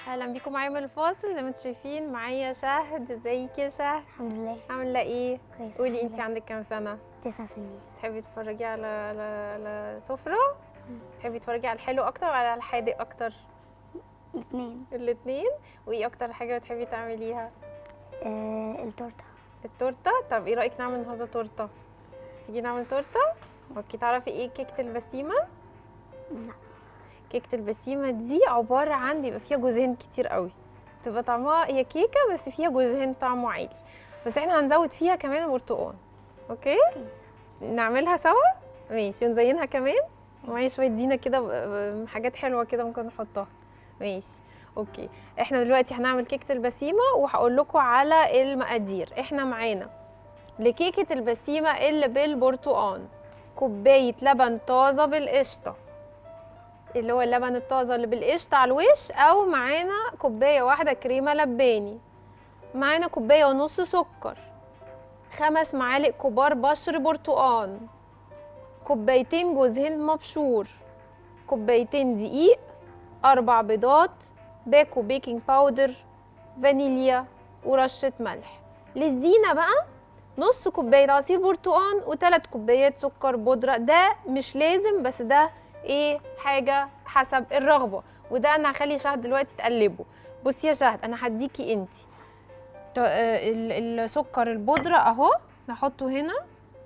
اهلا بيكم معايا من الفاصل زي ما انتم شايفين معايا شهد ازيك يا شهد الحمد لله عامله ايه كويس قولي الحمد انت لله. عندك كام سنه تسع سنين تحبي تتفرجي على على على سفره تحبي تتفرجي على الحلو اكتر ولا على الحادق اكتر الاثنين الاثنين وايه اكتر حاجه بتحبي تعمليها آه التورته التورته طب ايه رايك نعمل النهارده تورته تيجي نعمل تورته اوكي تعرفي ايه كيكه البسيمه لا كيكه البسيمه دي عباره عن بيبقى فيها جوزين كتير قوي تبقى طعمها هي كيكه بس فيها جوزين طعمه عالي بس احنا هنزود فيها كمان برتقال اوكي نعملها سوا ماشي ونزينها كمان ومعايا شويه زينه كده ب- ب- حاجات حلوه كده ممكن نحطها ماشي اوكي احنا دلوقتي هنعمل كيكه البسيمه وهقول لكم على المقادير احنا معانا لكيكه البسيمه اللي بالبرتقال كوبايه لبن طازه بالقشطه اللي هو اللبن الطازه اللي بالقشطه على الوش او معانا كوبايه واحده كريمه لباني معانا كوبايه ونص سكر خمس معالق كبار بشر برتقال كوبايتين جوز هند مبشور كوبايتين دقيق اربع بيضات باكو بيكنج باودر فانيليا ورشه ملح للزينه بقى نص كوبايه عصير برتقال وثلاث كوبايات سكر بودره ده مش لازم بس ده ايه حاجه حسب الرغبه وده انا هخلي شهد دلوقتي تقلبه بصي يا شهد انا هديكي انتي ت- آه، ال- السكر البودره اهو نحطه هنا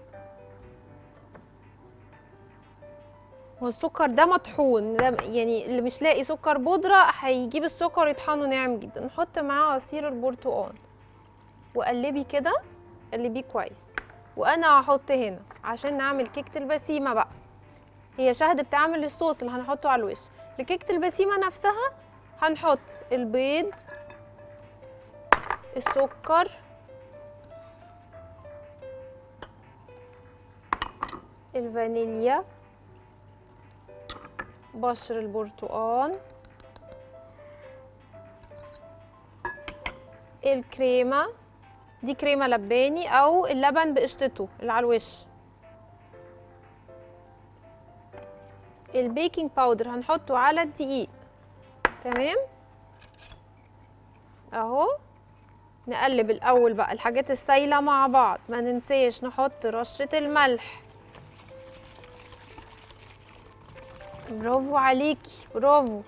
والسكر ده مطحون ده يعني اللي مش لاقي سكر بودره هيجيب السكر يطحنه ناعم جدا نحط معاه عصير البرتقال وقلبي كده قلبيه كويس وانا هحط هنا عشان نعمل كيكه البسيمه بقى هي شهد بتعمل الصوص اللي هنحطه على الوش لكيكه البسيمه نفسها هنحط البيض السكر الفانيليا بشر البرتقال الكريمة دي كريمة لباني أو اللبن بقشطته اللي على الوش البيكنج باودر هنحطه على الدقيق تمام اهو نقلب الاول بقى الحاجات السايله مع بعض ما ننساش نحط رشه الملح برافو عليكي برافو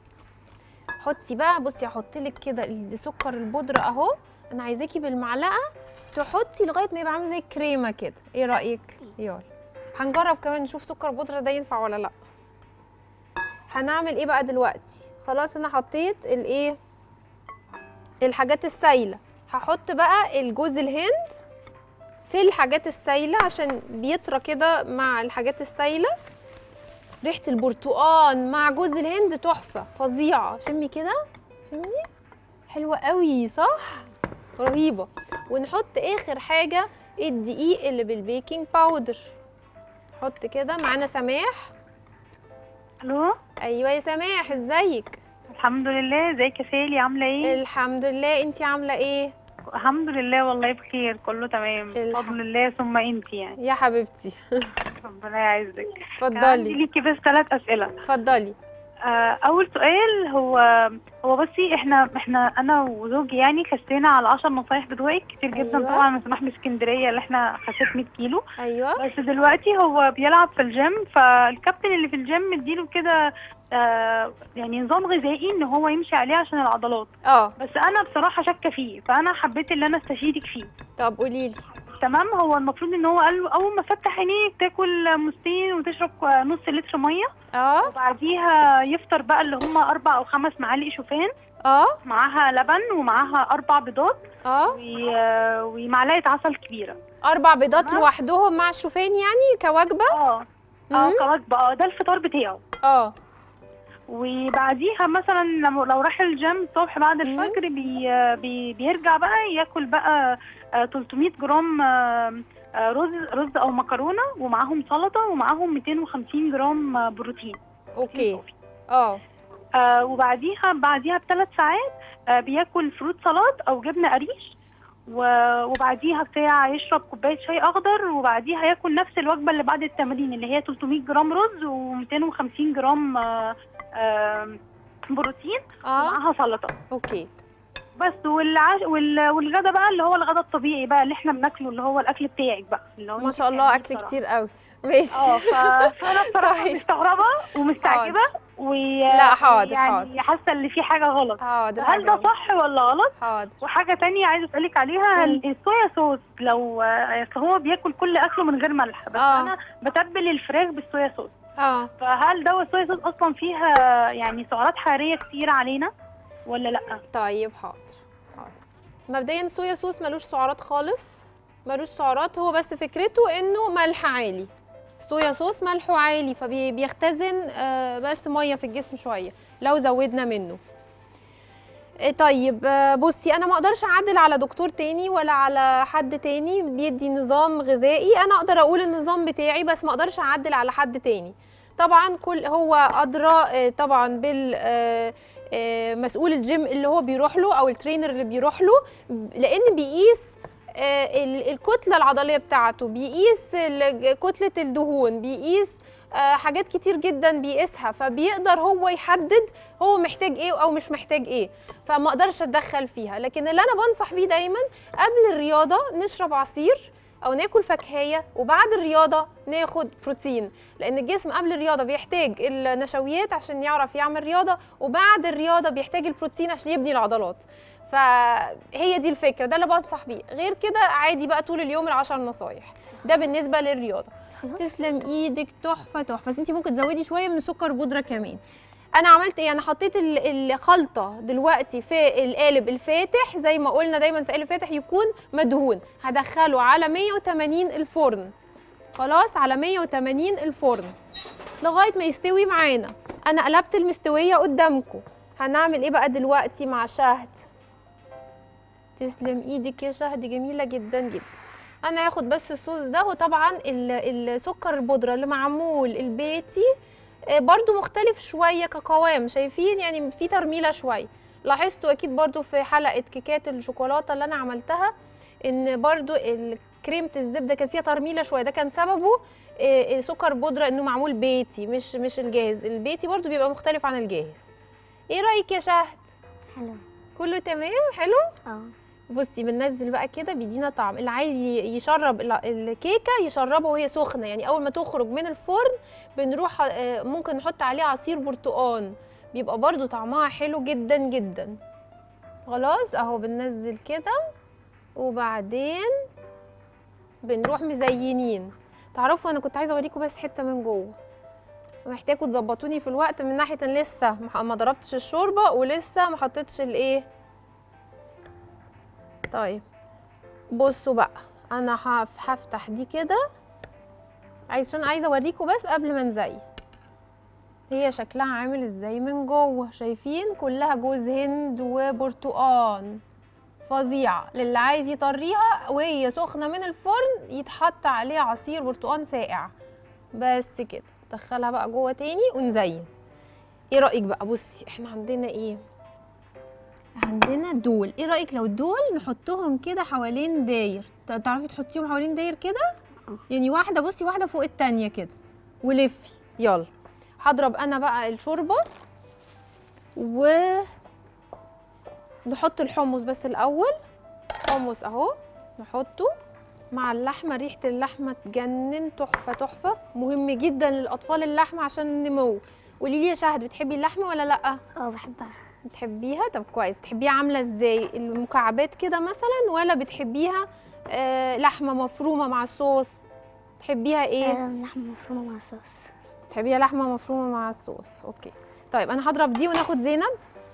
حطي بقى بصي هحط لك كده السكر البودره اهو انا عايزاكي بالمعلقه تحطي لغايه ما يبقى عامل زي الكريمه كده ايه رايك يلا هنجرب كمان نشوف سكر بودره ده ينفع ولا لا هنعمل ايه بقى دلوقتي خلاص انا حطيت الايه الحاجات السايله هحط بقى الجوز الهند في الحاجات السايله عشان بيطرى كده مع الحاجات السايله ريحه البرتقال مع جوز الهند تحفه فظيعه شمي كده شمي حلوه قوي صح رهيبه ونحط اخر حاجه الدقيق اللي بالبيكنج باودر نحط كده معانا سماح الو ايوه يا سماح ازيك الحمد لله ازيك يا سالي عامله ايه الحمد لله انتي عامله ايه الحمد لله والله بخير كله تمام الحمد. بفضل الله ثم انت يعني يا حبيبتي ربنا يعزك كان عندي اتفضلي ليكي بس ثلاث اسئله اتفضلي آه، اول سؤال هو هو بصي احنا احنا انا وزوجي يعني خسينا على 10 نصايح بتوعك كتير جدا أيوة. طبعا من سماح من اسكندريه اللي احنا خسيت 100 كيلو ايوه بس دلوقتي هو بيلعب في الجيم فالكابتن اللي في الجيم مديله كده آه يعني نظام غذائي ان هو يمشي عليه عشان العضلات اه بس انا بصراحه شاكه فيه فانا حبيت ان انا استشيرك فيه طب قولي لي تمام هو المفروض ان هو قال له اول ما فتح عينيك تاكل مستين وتشرب نص لتر ميه اه وبعديها يفطر بقى اللي هم اربع او خمس معالق شوفان اه معاها لبن ومعاها اربع بيضات اه و- ومعلقه عسل كبيره اربع بيضات تمام. لوحدهم مع الشوفان يعني كوجبه اه اه مم. كوجبه اه ده الفطار بتاعه اه وبعديها مثلا لما لو راح الجيم الصبح بعد مم. الفجر بي بي بيرجع بقى ياكل بقى آه، 300 جرام آه، آه، رز رز او مكرونه ومعاهم سلطه ومعاهم 250 جرام آه، بروتين اوكي اه آه وبعديها بعديها بثلاث ساعات آه بياكل فروت سلطات او جبنه قريش و- وبعديها بتاع يشرب كوبايه شاي اخضر وبعديها ياكل نفس الوجبه اللي بعد التمرين اللي هي 300 جرام رز و250 جرام آه، آه، بروتين اه ومعاها سلطه اوكي بس والعش... وال... والغدا بقى اللي هو الغدا الطبيعي بقى اللي احنا بناكله اللي هو الاكل بتاعك بقى اللي هو ما انت شاء الله بتعمليه اكل بصراحة. كتير قوي ماشي اه ف... فانا بصراحه طيب. مستغربه ومستعجبه و لا، حاضر، يعني حاسه ان في حاجه غلط حاضر هل ده حاجة. صح ولا غلط حاضر وحاجه تانية عايزه اسالك عليها مم. ال- الصويا صوص لو أصل هو بياكل كل اكله من غير ملح بس آه. انا بتبل الفراخ بالصويا صوص اه فهل ده الصويا صوص اصلا فيها يعني سعرات حراريه كتير علينا ولا لا طيب حاضر حاضر مبدئيا الصويا صوص ملوش سعرات خالص ملوش سعرات هو بس فكرته انه ملح عالي صويا صوص ملحه عالي فبيختزن بس ميه في الجسم شويه لو زودنا منه إيه طيب آه، بصي انا ما اقدرش اعدل على دكتور تاني ولا على حد تاني بيدي نظام غذائي انا اقدر اقول النظام بتاعي بس ما اقدرش اعدل على حد تاني طبعا كل هو ادرى آه، طبعا بال آه، آه، مسؤول الجيم اللي هو بيروح له او الترينر اللي بيروح له لان بيقيس آه، ال- الكتله العضليه بتاعته بيقيس ال- كتله الدهون بيقيس آه، حاجات كتير جدا بيقيسها فبيقدر هو يحدد هو محتاج ايه او مش محتاج ايه فما اقدرش اتدخل فيها لكن اللي انا بنصح بيه دايما قبل الرياضه نشرب عصير او ناكل فاكهيه وبعد الرياضه ناخد بروتين لان الجسم قبل الرياضه بيحتاج النشويات عشان يعرف يعمل رياضه وبعد الرياضه بيحتاج البروتين عشان يبني العضلات فهي دي الفكره ده اللي بنصح بيه غير كده عادي بقى طول اليوم العشر نصايح ده بالنسبه للرياضه خلاص تسلم ايدك تحفه تحفه بس انت ممكن تزودي شويه من سكر بودره كمان انا عملت ايه انا حطيت ال- الخلطه دلوقتي في القالب الفاتح زي ما قلنا دايما في قالب فاتح يكون مدهون هدخله على 180 الفرن خلاص على 180 الفرن لغايه ما يستوي معانا انا قلبت المستويه قدامكم هنعمل ايه بقى دلوقتي مع شهد تسلم ايدك يا شهد جميله جدا جدا انا هاخد بس الصوص ده وطبعا ال- السكر البودره اللي معمول البيتي آه، برضو مختلف شويه كقوام شايفين يعني في ترميله شويه لاحظتوا اكيد برضو في حلقه كيكات الشوكولاته اللي انا عملتها ان برضو ال- كريمه الزبده كان فيها ترميله شويه ده كان سببه آه، سكر بودره انه معمول بيتي مش مش الجاهز البيتي برضو بيبقى مختلف عن الجاهز ايه رايك يا شهد حلو كله تمام حلو اه بصي بننزل بقى كده بيدينا طعم اللي عايز ي- يشرب ال- الكيكه يشربها وهي سخنه يعني اول ما تخرج من الفرن بنروح آه، ممكن نحط عليه عصير برتقان بيبقى برضو طعمها حلو جدا جدا خلاص اهو بننزل كده وبعدين بنروح مزينين تعرفوا انا كنت عايزه اوريكم بس حته من جوه محتاجوا تظبطوني في الوقت من ناحيه ان لسه ما- ما ضربتش الشوربه ولسه ما حطيتش الايه طيب بصوا بقى انا هف- هفتح دي كده عشان عايزه اوريكم بس قبل ما نزين هي شكلها عامل ازاي من جوه شايفين كلها جوز هند وبرتقان فظيعه للي عايز يطريها وهي سخنه من الفرن يتحط عليها عصير برتقان ساقع بس كده ندخلها بقى جوه تاني ونزين ايه رايك بقى بصي احنا عندنا ايه عندنا دول ايه رايك لو دول نحطهم كده حوالين داير ت- تعرفي تحطيهم حوالين داير كده آه. يعني واحده بصي واحده فوق التانية كده ولفي يلا هضرب انا بقى الشوربه و نحط الحمص بس الاول حمص اهو نحطه مع اللحمه ريحه اللحمه تجنن تحفه تحفه مهم جدا للاطفال اللحمه عشان النمو قولي لي يا شهد بتحبي اللحمه ولا لا اه بحبها بتحبيها طب كويس بتحبيها عامله ازاي المكعبات كده مثلا ولا بتحبيها آه لحمه مفرومه مع الصوص تحبيها ايه آه، لحمة مفرومة مع صوص تحبيها لحمه مفرومه مع الصوص اوكي طيب انا هضرب دي وناخد زينب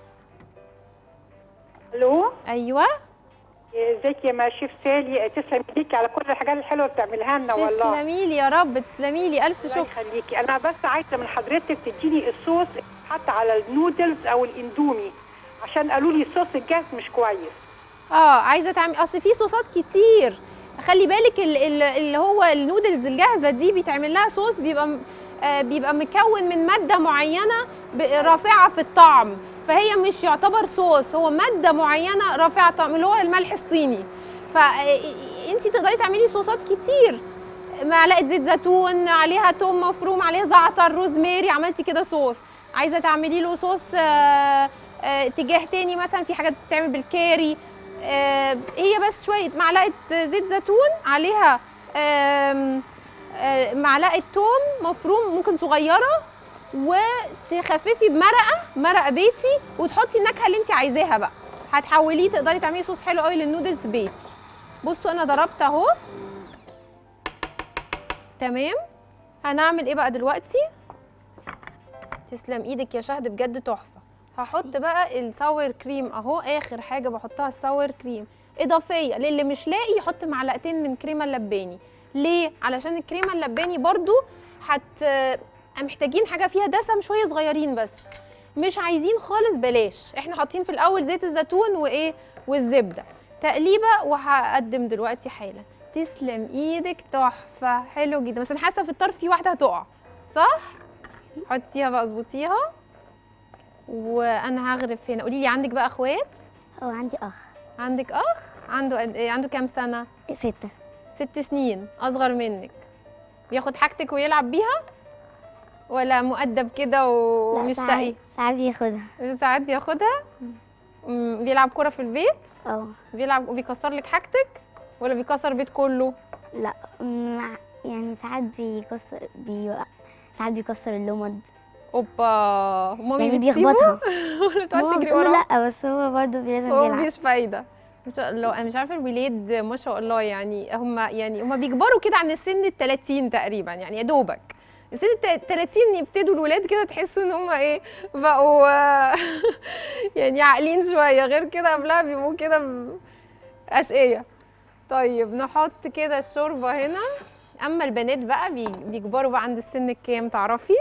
الو ايوه ازيك يا ما شيف سالي تسلم ايديكي على كل الحاجات الحلوه بتعملها لنا والله تسلمي لي يا رب تسلمي لي الف الله شكر يخليكي انا بس عايزه من حضرتك تديني الصوص حتى على النودلز او الاندومي عشان قالوا لي الصوص الجاهز مش كويس اه عايزه تعمل اصل في صوصات كتير خلي بالك ال- ال- اللي هو النودلز الجاهزه دي بيتعمل لها صوص بيبقى م- آه بيبقى مكون من ماده معينه ب- رافعه في الطعم فهي مش يعتبر صوص هو ماده معينه رافعه طعم اللي هو الملح الصيني فانت تقدري تعملي صوصات كتير معلقه زيت زيتون عليها توم مفروم عليها زعتر روزماري عملتي كده صوص عايزه تعملي له صوص آه، آه، اتجاه تاني مثلا في حاجات بتتعمل بالكاري آه، هي بس شويه معلقه زيت زيتون عليها آم، آه، معلقه توم مفروم ممكن صغيره وتخففي بمرقه مرقه بيتي وتحطي النكهه اللي انت عايزاها بقى هتحوليه تقدري تعملي صوص حلو قوي للنودلز بيتي بصوا انا ضربت اهو تمام هنعمل ايه بقى دلوقتي تسلم ايدك يا شهد بجد تحفه هحط بقى الساور كريم اهو اخر حاجه بحطها الساور كريم اضافيه للي مش لاقي يحط معلقتين من كريمه اللباني ليه علشان الكريمه اللباني برضو هت محتاجين حاجه فيها دسم شويه صغيرين بس مش عايزين خالص بلاش احنا حاطين في الاول زيت الزيتون وايه والزبده تقليبه وهقدم دلوقتي حالا تسلم ايدك تحفه حلو جدا بس انا حاسه في الطرف في واحده هتقع صح حطيها بقى اظبطيها وانا هغرف هنا قولي لي عندك بقى اخوات هو عندي اخ عندك اخ عنده قد ايه عنده كام سنه ستة ست سنين اصغر منك بياخد حاجتك ويلعب بيها ولا مؤدب كده لا، ومش ساعات- شقي ساعات بياخدها ساعات بياخدها مم، بيلعب كرة في البيت اه بيلعب وبيكسر لك حاجتك ولا بيكسر البيت كله لا مع يعني ساعات بيكسر بي... ساعات بيكسر اللمض اوبا مامي يعني بتسيبه بيخبطها ولا بتقعد ماما تجري بتقول له وراه لا بس هو برضه لازم هو يلعب مفيش فايده ما شاء الله انا مش عارفه الولاد ما شاء الله يعني هم يعني هم بيكبروا كده عن السن ال 30 تقريبا يعني يا دوبك السن ال 30 يبتدوا الولاد كده تحسوا ان هم ايه بقوا يعني عاقلين شويه غير كده قبلها بيبقوا كده م- اشقيه طيب نحط كده الشوربه هنا اما البنات بقى بي- بيكبروا بقى عند السن الكام تعرفي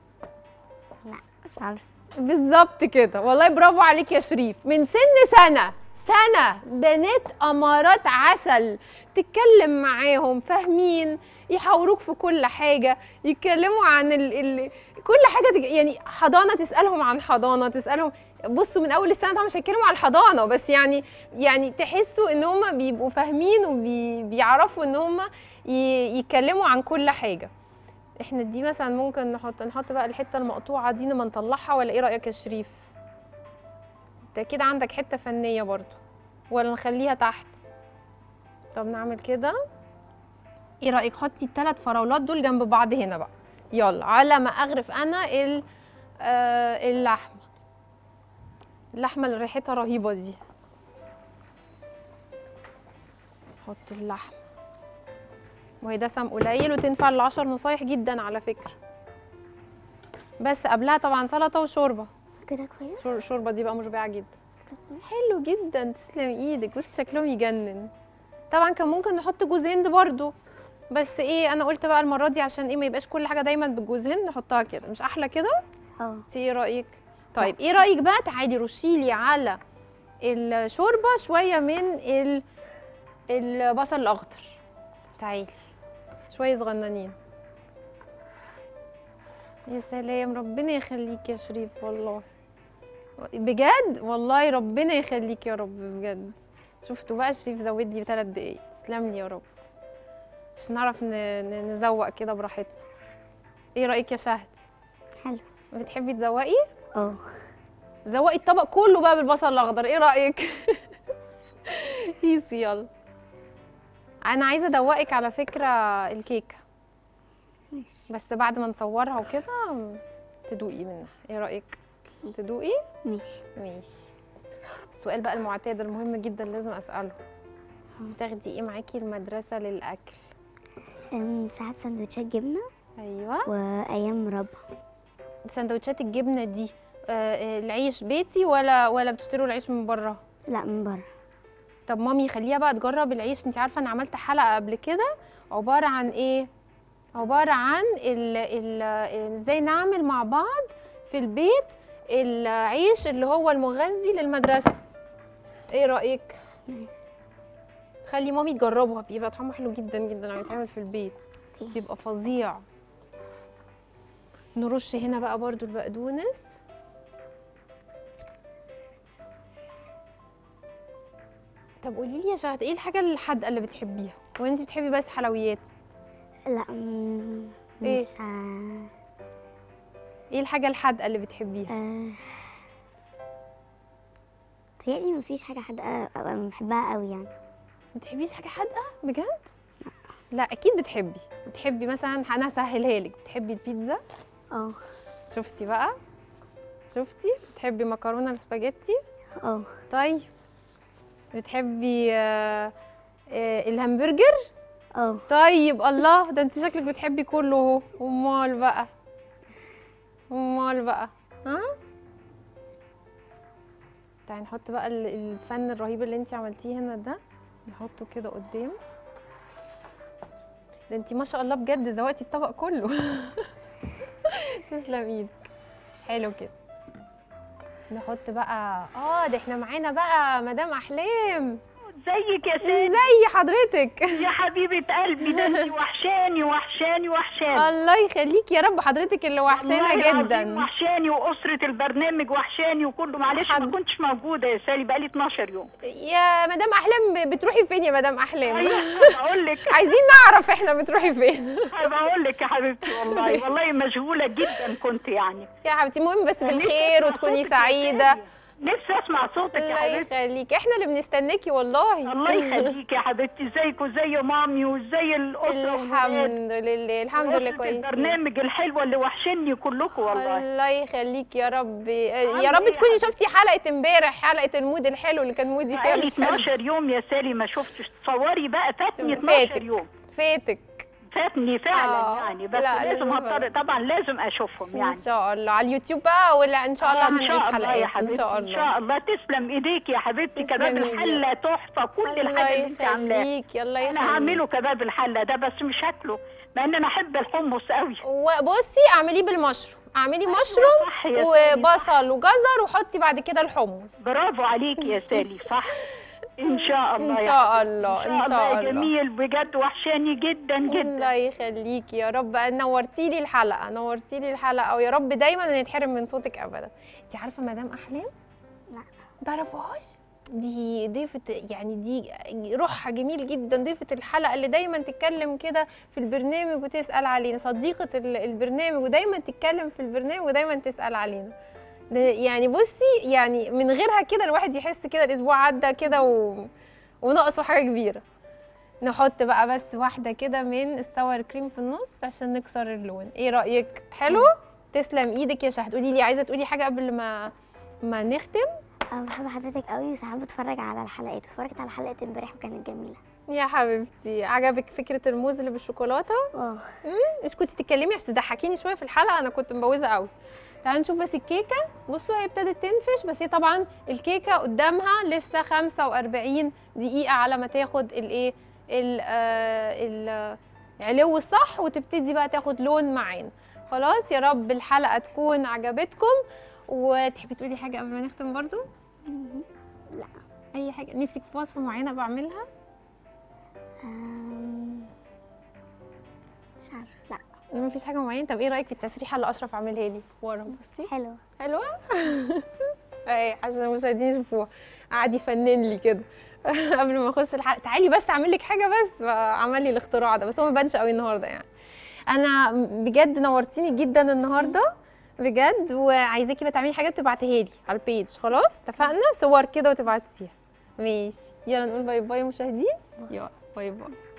مش عارفه بالظبط كده والله برافو عليك يا شريف من سن سنة سنة بنات أمارات عسل تتكلم معاهم فاهمين يحاوروك في كل حاجة يتكلموا عن ال... ال... كل حاجة تج... يعني حضانة تسألهم عن حضانة تسألهم بصوا من أول السنة طبعا مش هيتكلموا عن الحضانة بس يعني يعني تحسوا إن هم بيبقوا فاهمين وبيعرفوا إن هم ي... يتكلموا عن كل حاجة احنا دي مثلا ممكن نحط نحط بقى الحته المقطوعه دي لما نطلعها ولا ايه رايك يا شريف انت اكيد عندك حته فنيه برضو ولا نخليها تحت طب نعمل كده ايه رايك حطي الثلاث فراولات دول جنب بعض هنا بقى يلا على ما اغرف انا ال آه اللحمه اللحمه اللي ريحتها رهيبه دي حط اللحمه وهي دسم قليل وتنفع للعشر نصايح جدا على فكرة بس قبلها طبعا سلطة وشوربة كده كويس الشور- الشوربة دي بقى مشبعة جدا حلو جدا تسلم ايدك بصي شكلهم يجنن طبعا كان ممكن نحط جوز هند برضو بس ايه انا قلت بقى المرة دي عشان ايه ما يبقاش كل حاجة دايما بالجوز هند نحطها كده مش احلى كده اه انت ايه رايك طيب ايه رايك بقى تعالي رشيلي على الشوربه شويه من ال... البصل الاخضر تعالي شويه صغننين يا سلام ربنا يخليك يا شريف والله بجد والله ربنا يخليك يا رب بجد شفتوا بقى شريف زود لي ثلاث دقايق تسلم لي يا رب عشان نعرف ن... ن- نزوق كده براحتنا ايه رايك يا شهد حلو بتحبي تزوقي اه زوقي الطبق كله بقى بالبصل الاخضر ايه رايك هيسي يلا انا عايزه ادوقك على فكره الكيكه ماشي بس بعد ما نصورها وكده تدوقي منها ايه رايك تدوقي ماشي ماشي السؤال بقى المعتاد المهم جدا لازم اساله تاخدي ايه معاكي المدرسه للاكل أم، ساعات سندوتشات جبنة ايوه وأيام مربى سندوتشات الجبنه دي آه، آه، العيش بيتي ولا ولا بتشتروا العيش من بره لا من بره طب مامي خليها بقى تجرب العيش انت عارفه انا عملت حلقه قبل كده عباره عن ايه عباره عن ال ال ازاي نعمل مع بعض في البيت العيش اللي هو المغذي للمدرسه ايه رايك خلي مامي تجربها بيبقى طعمه حلو جدا جدا لما يتعمل في البيت أوكي. بيبقى فظيع نرش هنا بقى برضو البقدونس طب قولي لي يا شهد ايه الحاجه الحادقه اللي بتحبيها وانت بتحبي بس حلويات لا أم، إيه؟ مش ع... ايه الحاجه الحادقه اللي بتحبيها آه... تهيألي مفيش حاجة حادقة أبقى بحبها قوي يعني ما بتحبيش حاجه حادقه بجد لا اكيد بتحبي بتحبي مثلا انا اسهلها لك بتحبي البيتزا اه شفتي بقى شفتي بتحبي مكرونه السباجيتي اه طيب بتحبي آه، آه، الهمبرجر اه طيب الله ده انت شكلك بتحبي كله اهو امال بقى امال بقى ها تعالي نحط بقى ال- الفن الرهيب اللي انت عملتيه هنا ده نحطه كده قدام ده انت ما شاء الله بجد زوقتي الطبق كله تسلم ايدك حلو كده نحط بقى اه ده احنا معانا بقى مدام احلام ازيك يا سيدي ازي حضرتك يا حبيبه قلبي ده انت وحشاني وحشاني وحشاني الله يخليكي يا رب حضرتك اللي وحشانه والله العظيم جدا وحشاني واسره البرنامج وحشاني وكله معلش حد- ما كنتش موجوده يا سالي بقالي 12 يوم يا مدام احلام بتروحي فين يا مدام احلام ايوه بقول لك عايزين نعرف احنا بتروحي فين بقول لك يا حبيبتي والله والله مشغوله جدا كنت يعني يا حبيبتي المهم بس نفسي بالخير أسمع وتكوني صوتك يا سعيده سالي. نفسي اسمع صوتك يا الله حبيبتي يخليكي احنا اللي بنستناكي والله الله يخليك يا حبيبتي ازيك وزي مامي وزي الاسره والولاد الحمد لله الحمد لله وأسرة كويسين البرنامج الحلوه اللي وحشني كلكم والله الله يخليك يا رب يا عاملة رب إيه يا تكوني حبيبتي؟ شفتي حلقه امبارح حلقه المود الحلو اللي كان مودي فيها بقالي مش حلو 12 يوم يا سالي ما شفتش تصوري بقى فاتني 12 فاتك يوم فاتك فاتني فعلا آه. يعني بس لا، لازم لازم هضطر طبعا لازم اشوفهم ان يعني شاء الله على اليوتيوب بقى ولا ان شاء الله آه، ان هنعيد شاء الله يا حلقات ان حبيبتي شاء ان الله شاء الله تسلم ايديك يا حبيبتي تسلم كباب إيديك. الحله تحفه كل الله الحاجه اللي انت عاملاها يخليكي الله انا يخليك هعمله كباب الحله ده بس مش هاكله مع ان انا احب الحمص قوي وبصي اعملي بالمشروم اعملي مشروم صح يا سالي، صح. وبصل وجزر وحطي بعد كده الحمص برافو عليكي يا سالي صح ان شاء الله ان يا شاء حبيبتي. الله ان ان شاء شاء الله يا الله جميل بجد وحشاني جدا جدا الله يخليكي يا رب نورتي لي الحلقه نورتي لي الحلقه ويا رب دايما نتحرم من صوتك ابدا انت عارفه مدام احلام لا. ما تعرفوهاش دي ضيفة يعني دي روحها جميل جدا ضيفة الحلقة اللي دايما تتكلم كده في البرنامج وتسأل علينا صديقة ال- البرنامج ودايما تتكلم في البرنامج ودايما تسأل علينا ده يعني بصي يعني من غيرها كده الواحد يحس كده الأسبوع عدى كده و... وناقصه حاجة كبيرة نحط بقى بس واحدة كده من الساور كريم في النص عشان نكسر اللون ايه رأيك حلو تسلم ايدك يا شهد قولي لي عايزة تقولي حاجة قبل ما ما نختم أنا بحب حضرتك قوي وساعات بتفرج على الحلقات اتفرجت على حلقة امبارح وكانت جميلة يا حبيبتي عجبك فكرة الموز اللي بالشوكولاتة اه مش كنت تتكلمي عشان تضحكيني شوية في الحلقة أنا كنت مبوزة قوي تعالوا نشوف بس الكيكة بصوا هي ابتدت تنفش بس هي طبعا الكيكة قدامها لسه 45 دقيقة على ما تاخد الايه ال- آه، العلو الصح وتبتدي بقى تاخد لون معانا خلاص يا رب الحلقة تكون عجبتكم وتحبي تقولي حاجة قبل ما نختم برضو لا أي حاجة نفسك في وصفة معينة بعملها أم، مش عارفة لا ما فيش حاجة معينة طب ايه رأيك في التسريحة اللي أشرف عاملها لي ورا بصي حلو حلوة اي عشان المشاهدين يشوفوها قعد يفنن لي كده قبل ما اخش الحلقه تعالي بس اعمل لك حاجه بس عمل لي الاختراع ده بس هو ما بانش قوي النهارده يعني انا بجد نورتيني جدا النهارده بجد وعايزاكي بقى تعملي حاجه تبعتيها لي على البيج خلاص اتفقنا صور كده وتبعتيها ماشي يلا نقول باي باي مشاهدين يلا باي باي